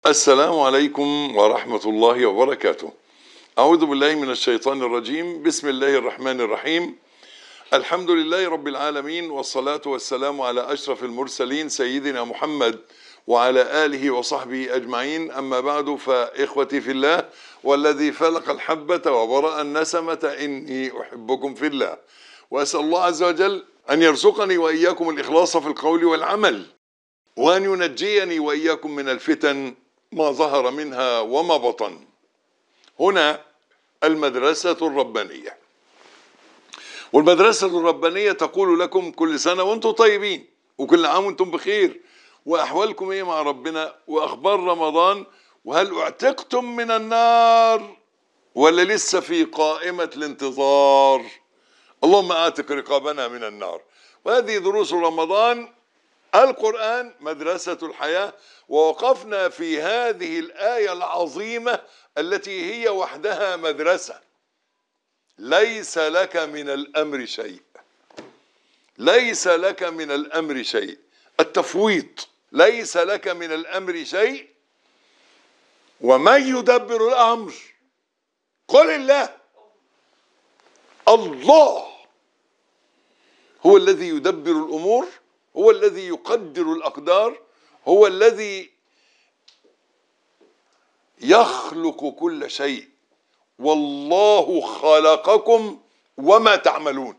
السلام عليكم ورحمة الله وبركاته. أعوذ بالله من الشيطان الرجيم، بسم الله الرحمن الرحيم. الحمد لله رب العالمين والصلاة والسلام على أشرف المرسلين سيدنا محمد وعلى آله وصحبه أجمعين أما بعد فإخوتي في الله والذي فلق الحبة وبرأ النسمة إني أحبكم في الله وأسأل الله عز وجل أن يرزقني وإياكم الإخلاص في القول والعمل وأن ينجيني وإياكم من الفتن ما ظهر منها وما بطن هنا المدرسة الربانية والمدرسة الربانية تقول لكم كل سنة وانتم طيبين وكل عام وانتم بخير وأحوالكم ايه مع ربنا وأخبار رمضان وهل اعتقتم من النار ولا لسه في قائمة الانتظار اللهم اعتق رقابنا من النار وهذه دروس رمضان القرآن مدرسة الحياة ووقفنا في هذه الآية العظيمة التي هي وحدها مدرسة ليس لك من الأمر شيء ليس لك من الأمر شيء التفويض ليس لك من الأمر شيء ومن يدبر الأمر قل الله الله هو الذي يدبر الأمور هو الذي يقدر الأقدار هو الذي يخلق كل شيء والله خلقكم وما تعملون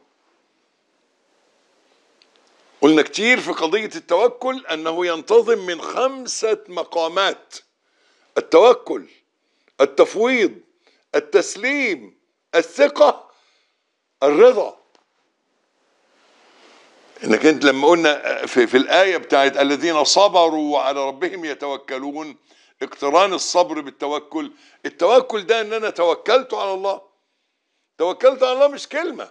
قلنا كتير في قضية التوكل أنه ينتظم من خمسة مقامات التوكل التفويض التسليم الثقة الرضا انك انت لما قلنا في, في الايه بتاعت الذين صبروا وعلى ربهم يتوكلون اقتران الصبر بالتوكل التوكل ده ان انا توكلت على الله توكلت على الله مش كلمه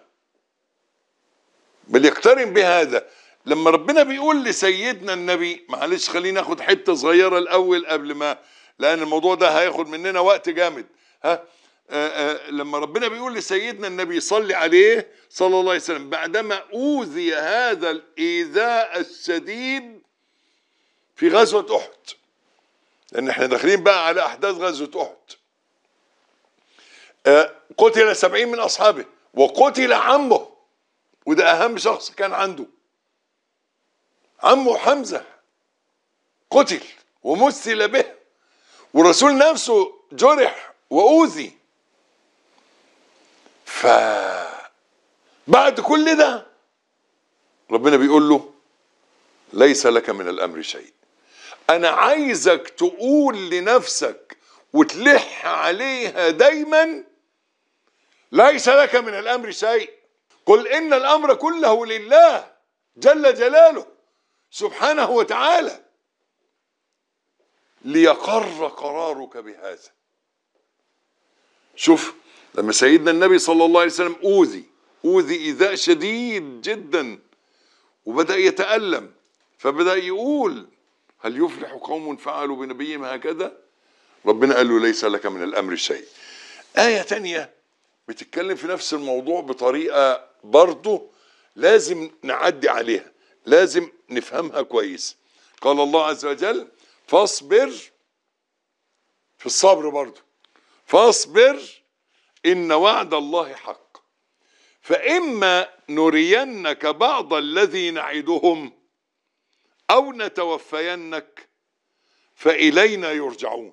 بل يقترن بهذا لما ربنا بيقول لسيدنا النبي معلش خلينا ناخد حته صغيره الاول قبل ما لان الموضوع ده هياخد مننا وقت جامد ها آآ آآ لما ربنا بيقول لسيدنا النبي صلي عليه صلى الله عليه وسلم بعدما أوذي هذا الإيذاء الشديد في غزوة أحد لأن احنا داخلين بقى على أحداث غزوة أحد قتل سبعين من أصحابه وقتل عمه وده أهم شخص كان عنده عمه حمزة قتل ومثل به والرسول نفسه جرح وأوذي ف بعد كل ده ربنا بيقول له ليس لك من الامر شيء انا عايزك تقول لنفسك وتلح عليها دايما ليس لك من الامر شيء قل ان الامر كله لله جل جلاله سبحانه وتعالى ليقر قرارك بهذا شوف لما سيدنا النبي صلى الله عليه وسلم أوذي أوذي إيذاء شديد جدا وبدأ يتألم فبدأ يقول هل يفلح قوم فعلوا بنبيهم هكذا ربنا قال له ليس لك من الأمر شيء آية تانية بتتكلم في نفس الموضوع بطريقة برضه لازم نعدي عليها لازم نفهمها كويس قال الله عز وجل فاصبر في الصبر برضه فاصبر إن وعد الله حق فإما نرينك بعض الذي نعدهم أو نتوفينك فإلينا يرجعون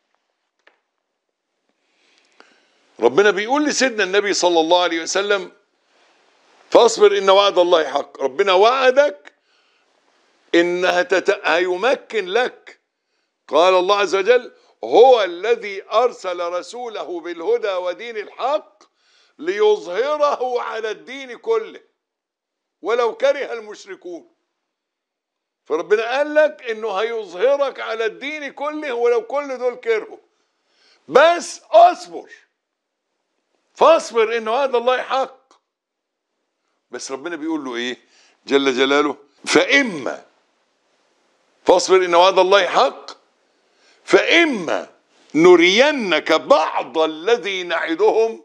ربنا بيقول لسيدنا النبي صلى الله عليه وسلم فاصبر إن وعد الله حق ربنا وعدك إنها تت... هيمكن لك قال الله عز وجل هو الذي ارسل رسوله بالهدى ودين الحق ليظهره على الدين كله ولو كره المشركون فربنا قال لك انه هيظهرك على الدين كله ولو كل دول كرهوا بس اصبر فاصبر ان وعد الله حق بس ربنا بيقول له ايه جل جلاله فاما فاصبر ان وعد الله حق فإما نرينك بعض الذي نعدهم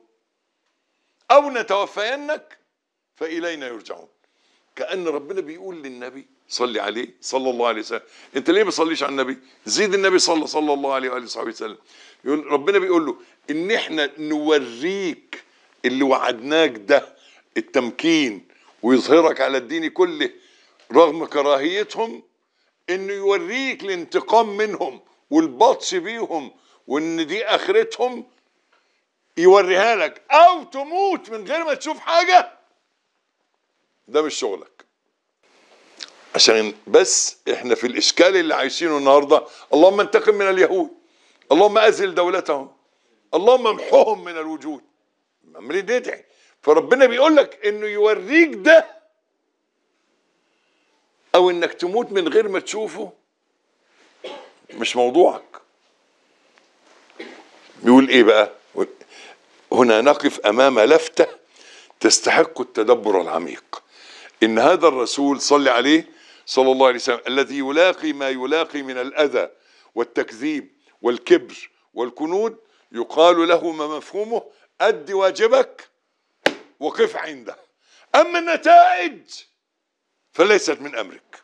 أو نتوفينك فإلينا يرجعون كأن ربنا بيقول للنبي صلي عليه صلى الله عليه وسلم انت ليه ما بتصليش على النبي زيد النبي صلى صلى الله عليه واله وصحبه وسلم يقول ربنا بيقول له ان احنا نوريك اللي وعدناك ده التمكين ويظهرك على الدين كله رغم كراهيتهم انه يوريك الانتقام منهم والبطش بيهم وان دي اخرتهم يوريها لك او تموت من غير ما تشوف حاجه ده مش شغلك عشان بس احنا في الاشكال اللي عايشينه النهارده اللهم انتقم من اليهود اللهم ازل دولتهم اللهم امحهم من الوجود عمالين ندعي فربنا بيقول لك انه يوريك ده او انك تموت من غير ما تشوفه مش موضوعك بيقول ايه بقى هنا نقف امام لفته تستحق التدبر العميق ان هذا الرسول صلى عليه صلى الله عليه وسلم الذي يلاقي ما يلاقي من الاذى والتكذيب والكبر والكنود يقال له ما مفهومه اد واجبك وقف عنده اما النتائج فليست من امرك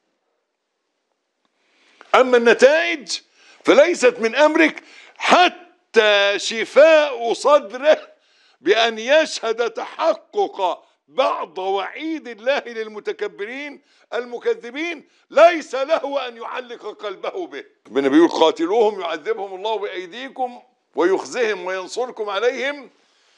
اما النتائج فليست من امرك حتى شفاء صدره بان يشهد تحقق بعض وعيد الله للمتكبرين المكذبين ليس له ان يعلق قلبه به ربنا بيقول قاتلوهم يعذبهم الله بايديكم ويخزهم وينصركم عليهم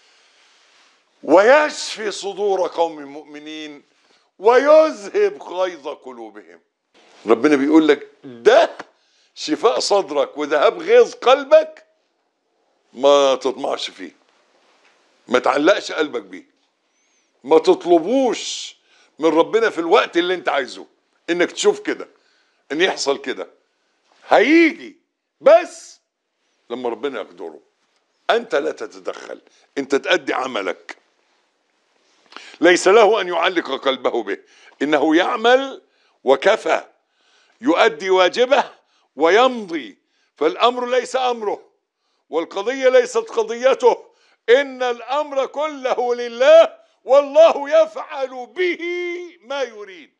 ويشفي صدور قوم مؤمنين ويذهب غيظ قلوبهم ربنا بيقول لك ده شفاء صدرك وذهاب غيظ قلبك ما تطمعش فيه ما تعلقش قلبك بيه ما تطلبوش من ربنا في الوقت اللي انت عايزه انك تشوف كده ان يحصل كده هيجي بس لما ربنا يقدره انت لا تتدخل انت تأدي عملك ليس له ان يعلق قلبه به انه يعمل وكفى يؤدي واجبه ويمضي فالامر ليس امره والقضيه ليست قضيته ان الامر كله لله والله يفعل به ما يريد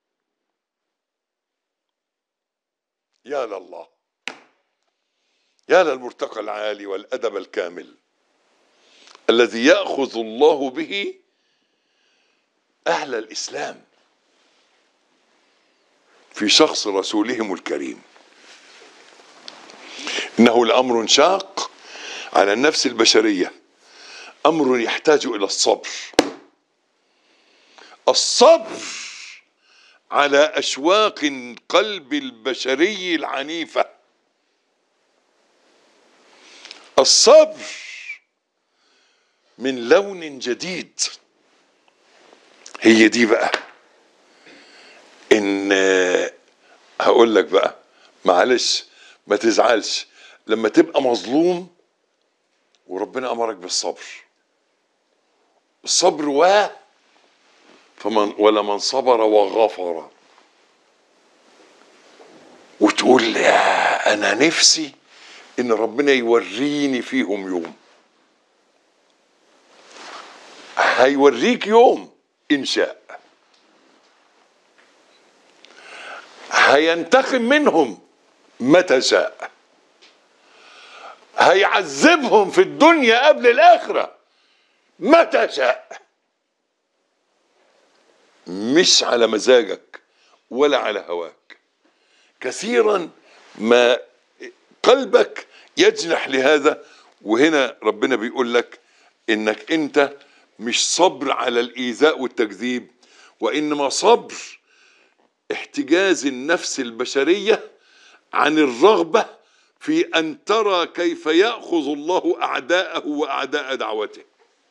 يا لله يا للمرتقى العالي والادب الكامل الذي ياخذ الله به اهل الاسلام في شخص رسولهم الكريم انه لامر شاق على النفس البشريه امر يحتاج الى الصبر الصبر على اشواق القلب البشري العنيفه الصبر من لون جديد هي دي بقى ان هقول لك بقى معلش ما تزعلش لما تبقى مظلوم وربنا امرك بالصبر الصبر و فمن ولا من صبر وغفر وتقول يا انا نفسي ان ربنا يوريني فيهم يوم هيوريك يوم ان شاء هينتقم منهم متى شاء هيعذبهم في الدنيا قبل الاخره متى شاء مش على مزاجك ولا على هواك كثيرا ما قلبك يجنح لهذا وهنا ربنا بيقول لك انك انت مش صبر على الايذاء والتكذيب وانما صبر احتجاز النفس البشريه عن الرغبه في ان ترى كيف ياخذ الله اعداءه واعداء دعوته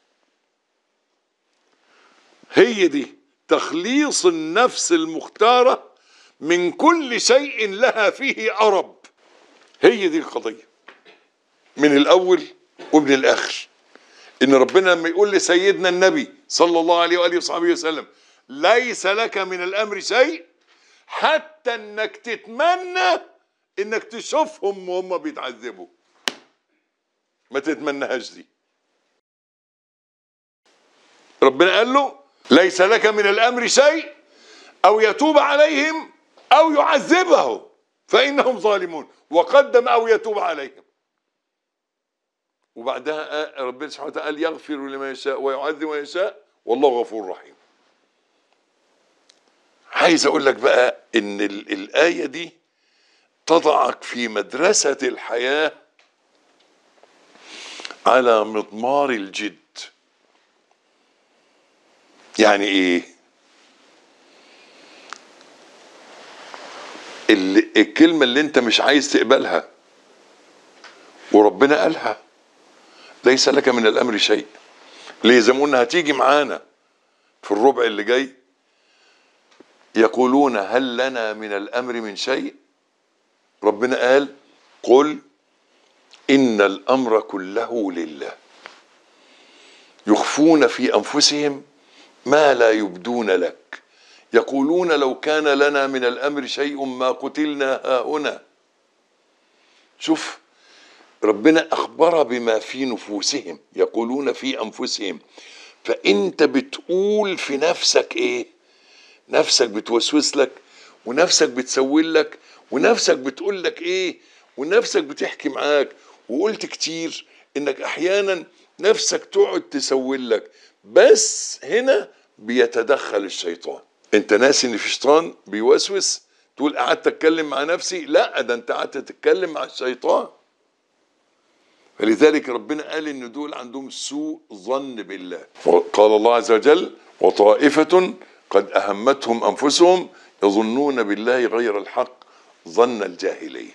هي دي تخليص النفس المختاره من كل شيء لها فيه ارب هي دي القضيه من الاول ومن الاخر ان ربنا لما يقول لسيدنا النبي صلى الله عليه واله وصحبه وسلم ليس لك من الامر شيء حتى انك تتمنى انك تشوفهم وهم بيتعذبوا ما تتمنهاش دي ربنا قال له ليس لك من الامر شيء او يتوب عليهم او يعذبهم فانهم ظالمون وقدم او يتوب عليهم وبعدها ربنا سبحانه وتعالى قال يغفر لمن يشاء ويعذب من يشاء والله غفور رحيم عايز اقول لك بقى ان ال- الايه دي تضعك في مدرسه الحياه على مضمار الجد يعني ايه اللي الكلمه اللي انت مش عايز تقبلها وربنا قالها ليس لك من الامر شيء ليه زي ما قلنا هتيجي معانا في الربع اللي جاي يقولون هل لنا من الامر من شيء ربنا قال قل ان الامر كله لله يخفون في انفسهم ما لا يبدون لك يقولون لو كان لنا من الامر شيء ما قتلنا هاهنا شوف ربنا اخبر بما في نفوسهم يقولون في انفسهم فانت بتقول في نفسك ايه نفسك بتوسوس لك ونفسك بتسول لك ونفسك بتقول لك ايه ونفسك بتحكي معاك وقلت كتير انك احيانا نفسك تقعد تسول لك بس هنا بيتدخل الشيطان انت ناسي ان في شيطان بيوسوس تقول قعدت اتكلم مع نفسي لا ده انت قعدت تتكلم مع الشيطان فلذلك ربنا قال ان دول عندهم سوء ظن بالله قال الله عز وجل وطائفة قد أهمتهم أنفسهم يظنون بالله غير الحق ظن الجاهلية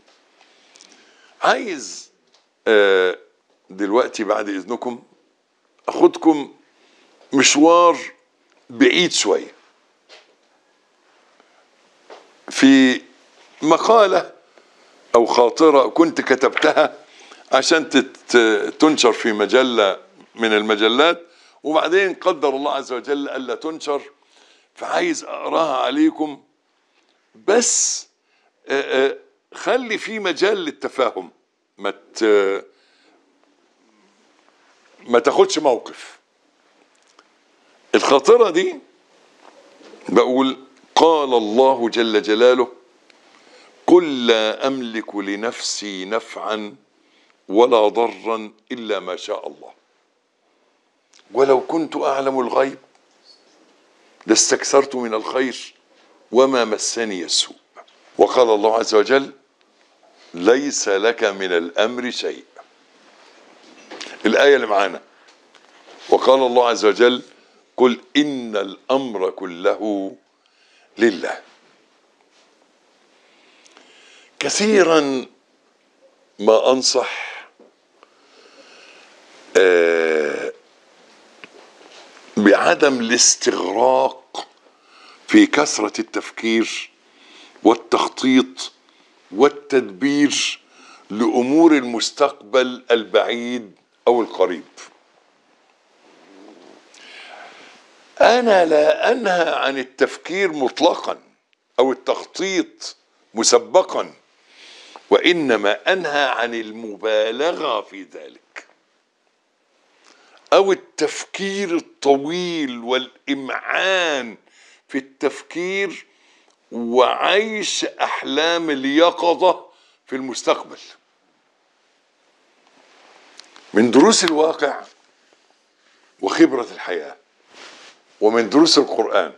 عايز آه، دلوقتي بعد إذنكم أخدكم مشوار بعيد شوية في مقالة أو خاطرة كنت كتبتها عشان تت- تنشر في مجلة من المجلات وبعدين قدر الله عز وجل ألا تنشر فعايز أقراها عليكم بس آه، آه، خلي في مجال للتفاهم ما ت- ما تاخدش موقف الخاطرة دي بقول قال الله جل جلاله قل لا أملك لنفسي نفعا ولا ضرا إلا ما شاء الله ولو كنت أعلم الغيب لاستكثرت من الخير وما مسني السوء وقال الله عز وجل ليس لك من الأمر شيء الآية اللي معانا وقال الله عز وجل قل إن الأمر كله لله كثيرا ما أنصح آه، بعدم الاستغراق في كثرة التفكير والتخطيط والتدبير لأمور المستقبل البعيد أو القريب أنا لا أنهى عن التفكير مطلقا أو التخطيط مسبقا وإنما أنهى عن المبالغة في ذلك أو التفكير الطويل والإمعان في التفكير وعيش أحلام اليقظة في المستقبل من دروس الواقع وخبرة الحياة ومن دروس القرآن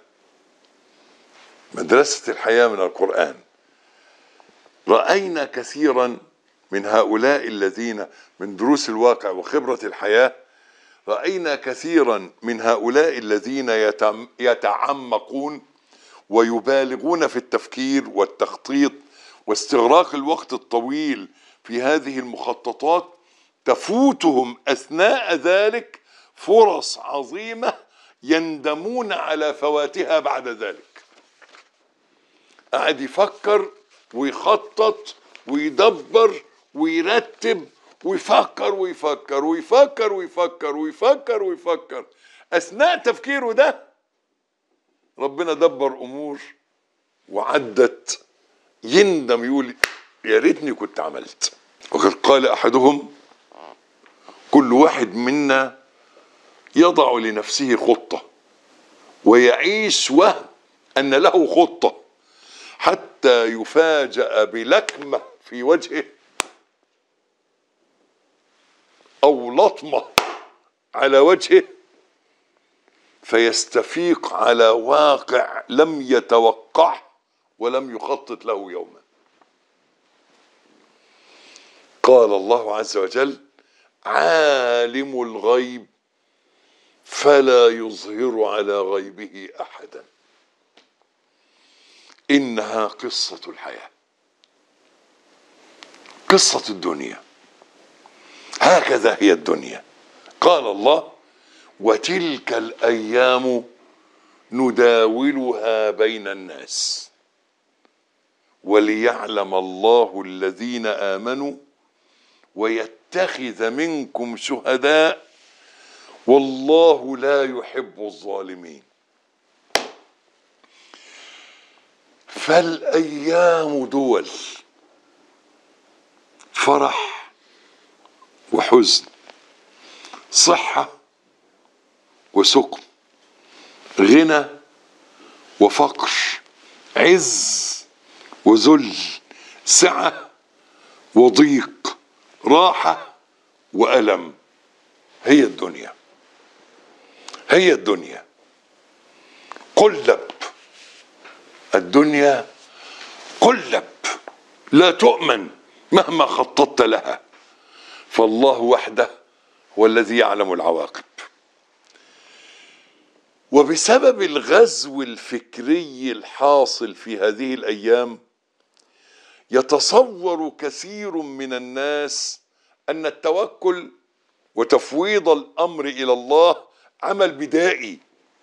مدرسة الحياة من القرآن رأينا كثيرا من هؤلاء الذين من دروس الواقع وخبرة الحياة رأينا كثيرا من هؤلاء الذين يتم يتعمقون ويبالغون في التفكير والتخطيط واستغراق الوقت الطويل في هذه المخططات تفوتهم اثناء ذلك فرص عظيمه يندمون على فواتها بعد ذلك قاعد يفكر ويخطط ويدبر ويرتب ويفكر ويفكر ويفكر ويفكر ويفكر ويفكر اثناء تفكيره ده ربنا دبر امور وعدت يندم يقول يا ريتني كنت عملت وقد قال احدهم كل واحد منا يضع لنفسه خطه ويعيش وهم أن له خطة حتى يفاجأ بلكمة في وجهه أو لطمة على وجهه فيستفيق على واقع لم يتوقعه ولم يخطط له يوما قال الله عز وجل عالم الغيب فلا يظهر على غيبه احدا انها قصه الحياه قصه الدنيا هكذا هي الدنيا قال الله وتلك الايام نداولها بين الناس وليعلم الله الذين امنوا ويتخذ منكم شهداء والله لا يحب الظالمين فالايام دول فرح وحزن صحه وسقم غنى وفقر عز وذل سعه وضيق راحه والم هي الدنيا هي الدنيا قلب الدنيا قلب لا تؤمن مهما خططت لها فالله وحده هو الذي يعلم العواقب وبسبب الغزو الفكري الحاصل في هذه الايام يتصور كثير من الناس ان التوكل وتفويض الامر الى الله عمل بدائي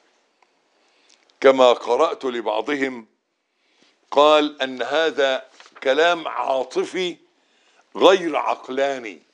كما قرات لبعضهم قال ان هذا كلام عاطفي غير عقلاني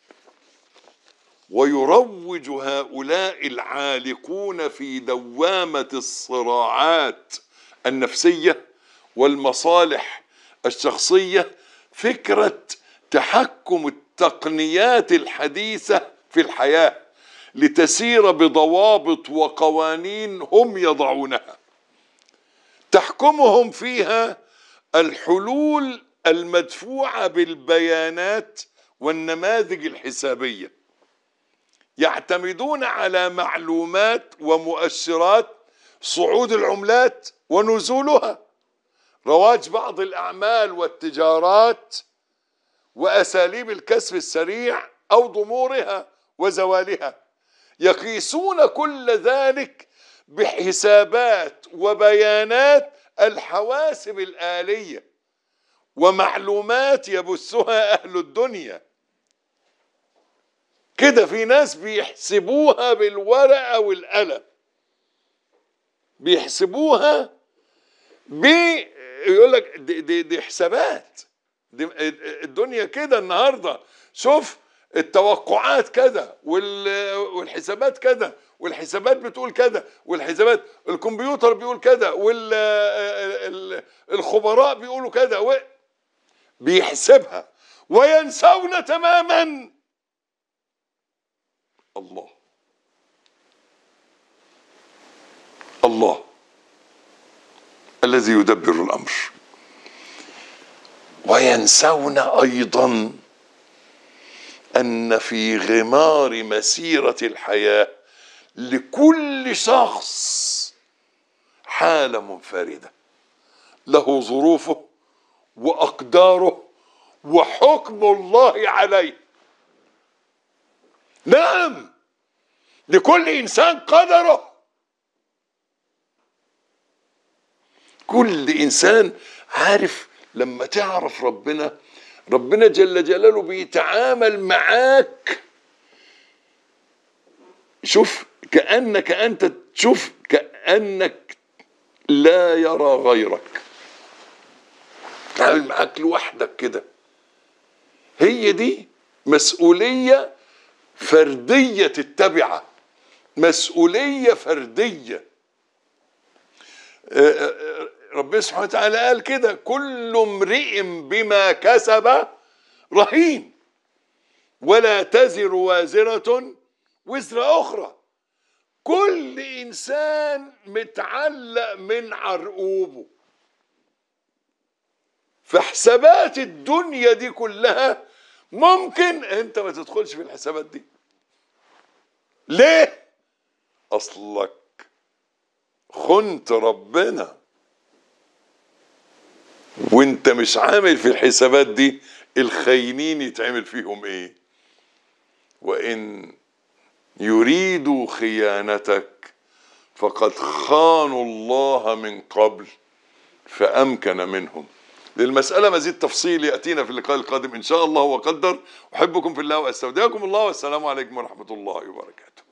ويروج هؤلاء العالقون في دوامه الصراعات النفسيه والمصالح الشخصيه فكره تحكم التقنيات الحديثه في الحياه لتسير بضوابط وقوانين هم يضعونها تحكمهم فيها الحلول المدفوعه بالبيانات والنماذج الحسابيه يعتمدون على معلومات ومؤشرات صعود العملات ونزولها رواج بعض الاعمال والتجارات واساليب الكسب السريع او ضمورها وزوالها يقيسون كل ذلك بحسابات وبيانات الحواسب الاليه ومعلومات يبثها اهل الدنيا كده في ناس بيحسبوها بالورقه والقلم بيحسبوها ب يقول لك دي, دي, دي حسابات دي الدنيا كده النهارده شوف التوقعات كده والحسابات كده والحسابات بتقول كده والحسابات الكمبيوتر بيقول كده والخبراء بيقولوا كده بيحسبها وينسون تماما الله الله الذي يدبر الامر وينسون ايضا ان في غمار مسيره الحياه لكل شخص حاله منفرده له ظروفه واقداره وحكم الله عليه نعم لكل انسان قدره كل انسان عارف لما تعرف ربنا ربنا جل جلاله بيتعامل معاك شوف كانك انت تشوف كانك لا يرى غيرك تعامل معاك لوحدك كده هي دي مسؤوليه فرديه التبعه مسؤوليه فرديه ربنا سبحانه وتعالى قال كده كل امرئ بما كسب رهين ولا تزر وازرة وزر أخرى كل إنسان متعلق من عرقوبه فحسابات الدنيا دي كلها ممكن انت ما تدخلش في الحسابات دي ليه اصلك خنت ربنا وانت مش عامل في الحسابات دي الخاينين يتعمل فيهم ايه وان يريدوا خيانتك فقد خانوا الله من قبل فامكن منهم للمسألة مزيد تفصيل يأتينا في اللقاء القادم إن شاء الله وقدر أحبكم في الله وأستودعكم الله والسلام عليكم ورحمة الله وبركاته